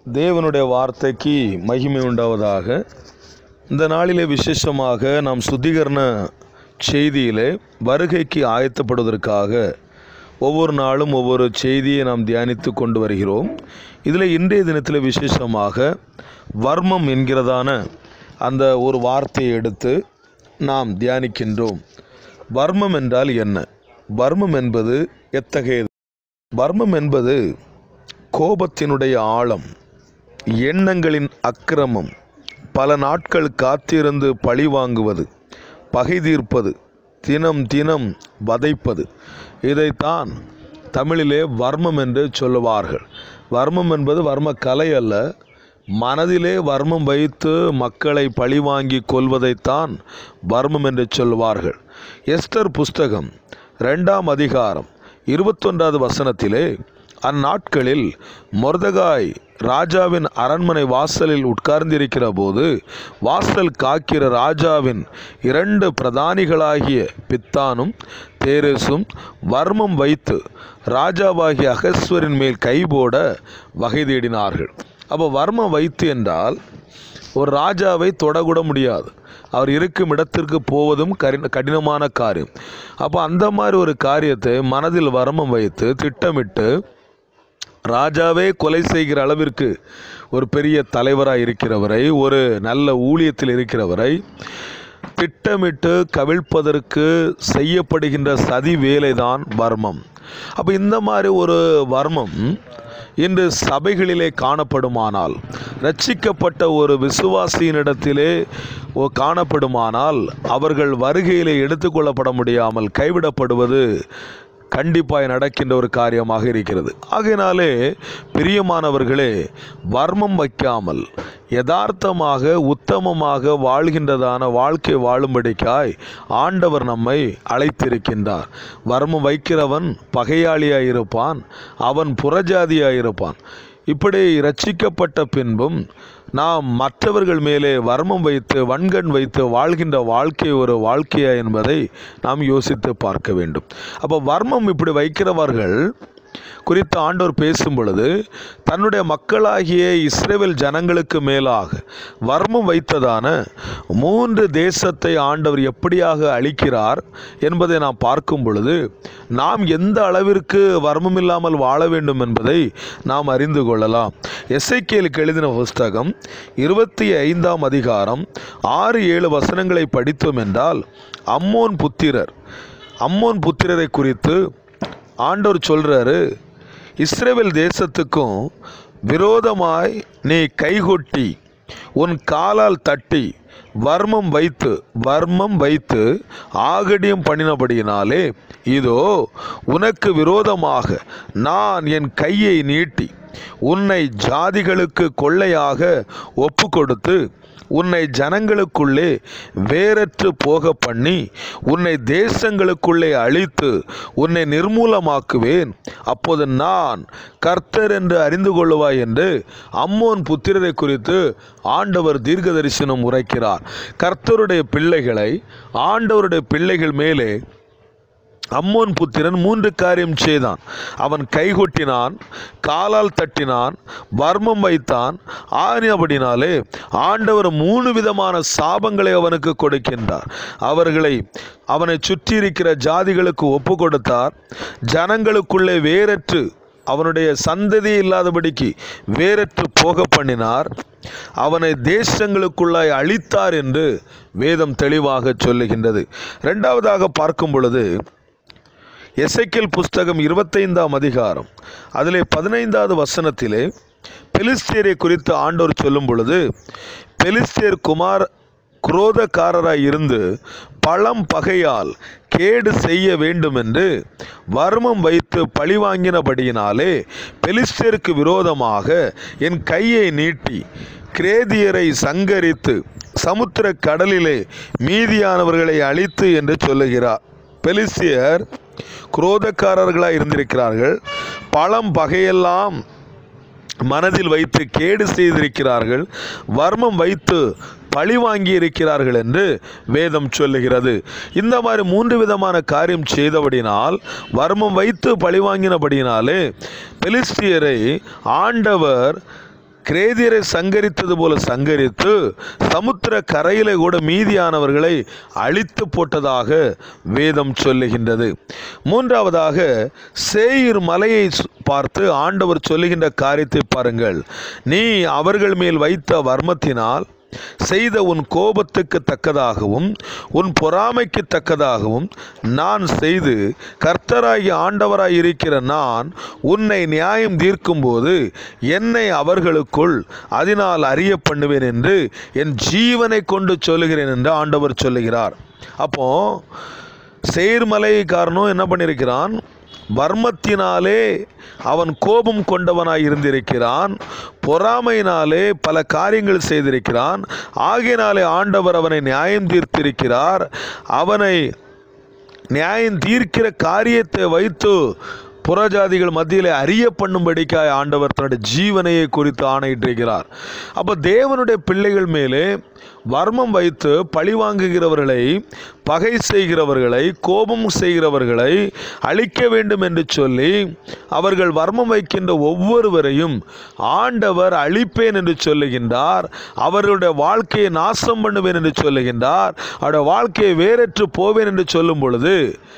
தேவனுடைய வார்த்தைக்கு மகிமை உண்டாவதாக இந்த நாளிலே விசேஷமாக நாம் சுத்திகரண செய்தியிலே வருகைக்கு ஆயத்தப்படுவதற்காக ஒவ்வொரு நாளும் ஒவ்வொரு செய்தியை நாம் தியானித்து கொண்டு வருகிறோம் இதில் இன்றைய தினத்தில் விசேஷமாக வர்மம் என்கிறதான அந்த ஒரு வார்த்தையை எடுத்து நாம் தியானிக்கின்றோம் வர்மம் என்றால் என்ன வர்மம் என்பது எத்தகையது வர்மம் என்பது கோபத்தினுடைய ஆழம் எண்ணங்களின் அக்கிரமம் பல நாட்கள் காத்திருந்து பழி வாங்குவது பகை தீர்ப்பது தினம் தினம் வதைப்பது இதைத்தான் தமிழிலே வர்மம் என்று சொல்லுவார்கள் வர்மம் என்பது வர்ம கலை அல்ல மனதிலே வர்மம் வைத்து மக்களை பழிவாங்கி கொள்வதைத்தான் வர்மம் என்று சொல்வார்கள் எஸ்தர் புஸ்தகம் ரெண்டாம் அதிகாரம் இருபத்தொன்றாவது வசனத்திலே அந்நாட்களில் மொர்தகாய் ராஜாவின் அரண்மனை வாசலில் உட்கார்ந்திருக்கிற போது வாசல் காக்கிற ராஜாவின் இரண்டு பிரதானிகளாகிய பித்தானும் தேரேசும் வர்மம் வைத்து ராஜாவாகிய அகஸ்வரின் மேல் கைபோட வகை தேடினார்கள் அப்போ வர்மம் வைத்து என்றால் ஒரு ராஜாவை தொடக்கூட முடியாது அவர் இருக்கும் இடத்திற்கு போவதும் கரி கடினமான காரியம் அப்போ அந்த மாதிரி ஒரு காரியத்தை மனதில் வர்மம் வைத்து திட்டமிட்டு ராஜாவே கொலை செய்கிற அளவிற்கு ஒரு பெரிய தலைவராக இருக்கிறவரை ஒரு நல்ல ஊழியத்தில் இருக்கிறவரை திட்டமிட்டு கவிழ்ப்பதற்கு செய்யப்படுகின்ற சதி வேலைதான் வர்மம் அப்போ இந்த மாதிரி ஒரு வர்மம் இன்று சபைகளிலே காணப்படுமானால் ரட்சிக்கப்பட்ட ஒரு விசுவாசியினிடத்திலே ஓ- காணப்படுமானால் அவர்கள் வருகையிலே எடுத்துக்கொள்ளப்பட முடியாமல் கைவிடப்படுவது கண்டிப்பாய் நடக்கின்ற ஒரு காரியமாக இருக்கிறது ஆகையினாலே பிரியமானவர்களே வர்மம் வைக்காமல் யதார்த்தமாக உத்தமமாக வாழ்கின்றதான வாழ்க்கை வாழும்படிக்காய் ஆண்டவர் நம்மை அழைத்திருக்கின்றார் வர்மம் வைக்கிறவன் பகையாளியாய் இருப்பான் அவன் புறஜாதியாய் இருப்பான் இப்படி ரட்சிக்கப்பட்ட பின்பும் நாம் மற்றவர்கள் மேலே வர்மம் வைத்து வன்கண் வைத்து வாழ்கின்ற வாழ்க்கை ஒரு வாழ்க்கையா என்பதை நாம் யோசித்து பார்க்க வேண்டும் அப்போ வர்மம் இப்படி வைக்கிறவர்கள் குறித்து ஆண்டவர் பேசும் பொழுது தன்னுடைய மக்களாகிய இஸ்ரேல் ஜனங்களுக்கு மேலாக வர்மம் வைத்ததான மூன்று தேசத்தை ஆண்டவர் எப்படியாக அளிக்கிறார் என்பதை நாம் பார்க்கும் பொழுது நாம் எந்த அளவிற்கு வர்மம் இல்லாமல் வாழ வேண்டும் என்பதை நாம் அறிந்து கொள்ளலாம் எஸ்ஐகேலுக்கு எழுதின புஸ்தகம் இருபத்தி ஐந்தாம் அதிகாரம் ஆறு ஏழு வசனங்களை படித்தோம் என்றால் அம்மோன் புத்திரர் அம்மோன் புத்திரரை குறித்து ஆண்டவர் சொல்றாரு இஸ்ரேல் தேசத்துக்கும் விரோதமாய் நீ கைகொட்டி உன் காலால் தட்டி வர்மம் வைத்து வர்மம் வைத்து ஆகடியம் பண்ணினபடியினாலே இதோ உனக்கு விரோதமாக நான் என் கையை நீட்டி உன்னை ஜாதிகளுக்கு கொள்ளையாக ஒப்பு கொடுத்து உன்னை ஜனங்களுக்குள்ளே வேறற்று போக பண்ணி உன்னை தேசங்களுக்குள்ளே அழித்து உன்னை நிர்மூலமாக்குவேன் அப்போது நான் கர்த்தர் என்று அறிந்து கொள்ளுவாய் என்று அம்மோன் புத்திரரை குறித்து ஆண்டவர் தீர்க்க தரிசனம் உரைக்கிறார் கர்த்தருடைய பிள்ளைகளை ஆண்டவருடைய பிள்ளைகள் மேலே அம்மோன் புத்திரன் மூன்று காரியம் செய்தான் அவன் கைகொட்டினான் காலால் தட்டினான் வர்மம் வைத்தான் ஆறினபடினாலே ஆண்டவர் மூணு விதமான சாபங்களை அவனுக்கு கொடுக்கின்றார் அவர்களை அவனை சுற்றி இருக்கிற ஜாதிகளுக்கு ஒப்பு கொடுத்தார் ஜனங்களுக்குள்ளே வேறற்று அவனுடைய சந்ததி இல்லாதபடிக்கு வேறற்று போக பண்ணினார் அவனை தேசங்களுக்குள்ளாய் அழித்தார் என்று வேதம் தெளிவாக சொல்லுகின்றது இரண்டாவதாக பார்க்கும் பொழுது எசைக்கேல் புஸ்தகம் இருபத்தைந்தாம் அதிகாரம் அதிலே பதினைந்தாவது வசனத்திலே பெலிஸ்தியரை குறித்து ஆண்டவர் சொல்லும் பொழுது பெலிஸ்தியர் குமார் குரோதக்காரராய் இருந்து பழம் பகையால் கேடு செய்ய வேண்டும் என்று வர்மம் வைத்து பழிவாங்கினபடியினாலே பெலிஸ்தியருக்கு விரோதமாக என் கையை நீட்டி கிரேதியரை சங்கரித்து சமுத்திர கடலிலே மீதியானவர்களை அழித்து என்று சொல்லுகிறார் பெலிஸ்தியர் குரோதக்காரர்களாய் இருந்திருக்கிறார்கள் பழம் பகையெல்லாம் மனதில் வைத்து கேடு செய்திருக்கிறார்கள் வர்மம் வைத்து பழி வாங்கி இருக்கிறார்கள் என்று வேதம் சொல்லுகிறது இந்த மாதிரி மூன்று விதமான காரியம் செய்தபடினால் வர்மம் வைத்து பழி வாங்கினபடினாலே பெலிஸ்தியரை ஆண்டவர் கிரேதியரை சங்கரித்தது போல சங்கரித்து சமுத்திர கரையிலே கூட மீதியானவர்களை அழித்து போட்டதாக வேதம் சொல்லுகின்றது மூன்றாவதாக சேயிர் மலையை சு- பார்த்து ஆண்டவர் சொல்லுகின்ற காரியத்தை பாருங்கள் நீ அவர்கள் மேல் வைத்த வர்மத்தினால் செய்த உன் கோபத்துக்கு தக்கதாகவும் உன் பொறாமைக்கு தக்கதாகவும் நான் செய்து கர்த்தராகி ஆண்டவராய் இருக்கிற நான் உன்னை நியாயம் தீர்க்கும்போது என்னை அவர்களுக்குள் அதனால் அறிய பண்ணுவேன் என்று என் ஜீவனை கொண்டு சொல்லுகிறேன் என்று ஆண்டவர் சொல்லுகிறார் அப்போ சேர்மலைக்காரனும் என்ன பண்ணியிருக்கிறான் வர்மத்தினாலே அவன் கோபம் கொண்டவனாய் இருந்திருக்கிறான் பொறாமையினாலே பல காரியங்கள் செய்திருக்கிறான் ஆகையினாலே ஆண்டவர் அவனை நியாயம் தீர்த்திருக்கிறார் அவனை நியாயம் தீர்க்கிற காரியத்தை வைத்து புறஜாதிகள் மத்தியிலே அறிய பண்ணும்படிக்காய் ஆண்டவர் தன்னுடைய ஜீவனையை குறித்து ஆணையிட்டிருக்கிறார் அப்போ தேவனுடைய பிள்ளைகள் மேலே வர்மம் வைத்து பழி வாங்குகிறவர்களை பகை செய்கிறவர்களை கோபம் செய்கிறவர்களை அழிக்க வேண்டும் என்று சொல்லி அவர்கள் வர்மம் வைக்கின்ற ஒவ்வொருவரையும் ஆண்டவர் அழிப்பேன் என்று சொல்லுகின்றார் அவர்களுடைய வாழ்க்கையை நாசம் பண்ணுவேன் என்று சொல்லுகின்றார் அவருடைய வாழ்க்கையை வேறற்று போவேன் என்று சொல்லும் பொழுது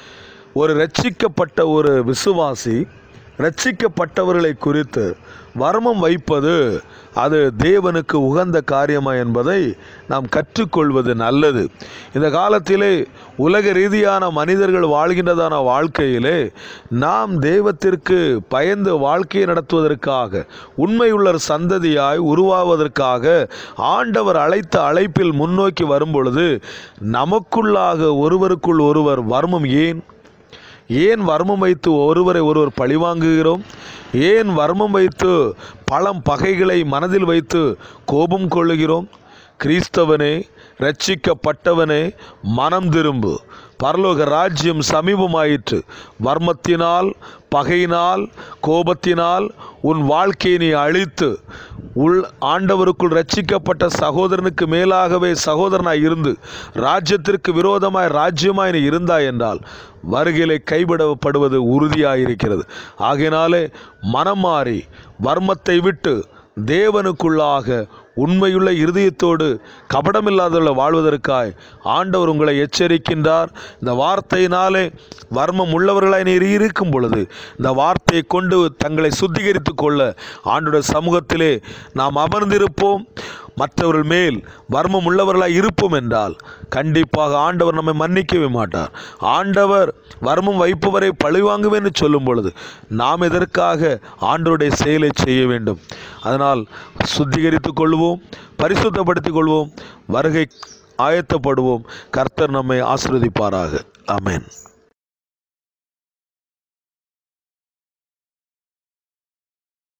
ஒரு ரட்சிக்கப்பட்ட ஒரு விசுவாசி ரட்சிக்கப்பட்டவர்களை குறித்து வர்மம் வைப்பது அது தேவனுக்கு உகந்த காரியமா என்பதை நாம் கற்றுக்கொள்வது நல்லது இந்த காலத்திலே உலக ரீதியான மனிதர்கள் வாழ்கின்றதான வாழ்க்கையிலே நாம் தெய்வத்திற்கு பயந்து வாழ்க்கையை நடத்துவதற்காக உண்மையுள்ள சந்ததியாய் உருவாவதற்காக ஆண்டவர் அழைத்த அழைப்பில் முன்னோக்கி வரும்பொழுது நமக்குள்ளாக ஒருவருக்குள் ஒருவர் வர்மம் ஏன் ஏன் வர்மம் வைத்து ஒருவரை ஒருவர் பழிவாங்குகிறோம் ஏன் வர்மம் வைத்து பழம் பகைகளை மனதில் வைத்து கோபம் கொள்ளுகிறோம் கிறிஸ்தவனே ரட்சிக்கப்பட்டவனே மனம் திரும்பு பரலோக ராஜ்யம் சமீபமாயிற்று வர்மத்தினால் பகையினால் கோபத்தினால் உன் வாழ்க்கையை நீ அழித்து உள் ஆண்டவருக்குள் ரட்சிக்கப்பட்ட சகோதரனுக்கு மேலாகவே சகோதரனாய் இருந்து ராஜ்யத்திற்கு விரோதமாய் ராஜ்யமாய் நீ இருந்தாய் என்றால் வருகையிலே கைவிடப்படுவது உறுதியாயிருக்கிறது ஆகையினாலே மனம் மாறி வர்மத்தை விட்டு தேவனுக்குள்ளாக உண்மையுள்ள இருதயத்தோடு கபடமில்லாதவர்கள் வாழ்வதற்காய் ஆண்டவர் உங்களை எச்சரிக்கின்றார் இந்த வார்த்தையினாலே வர்மம் உள்ளவர்களாய் நீர் இருக்கும் பொழுது இந்த வார்த்தையை கொண்டு தங்களை சுத்திகரித்து கொள்ள ஆண்டோட சமூகத்திலே நாம் அமர்ந்திருப்போம் மற்றவர்கள் மேல் வர்மம் உள்ளவர்களாய் இருப்போம் என்றால் கண்டிப்பாக ஆண்டவர் நம்மை மன்னிக்கவே மாட்டார் ஆண்டவர் வர்மம் வைப்பவரை பழிவாங்குவேன் என்று சொல்லும் பொழுது நாம் எதற்காக ஆண்டவருடைய செயலை செய்ய வேண்டும் அதனால் சுத்திகரித்துக் கொள்வோம் பரிசுத்தப்படுத்திக் கொள்வோம் வருகை ஆயத்தப்படுவோம் கர்த்தர் நம்மை ஆசீர்வதிப்பாராக ஆமென்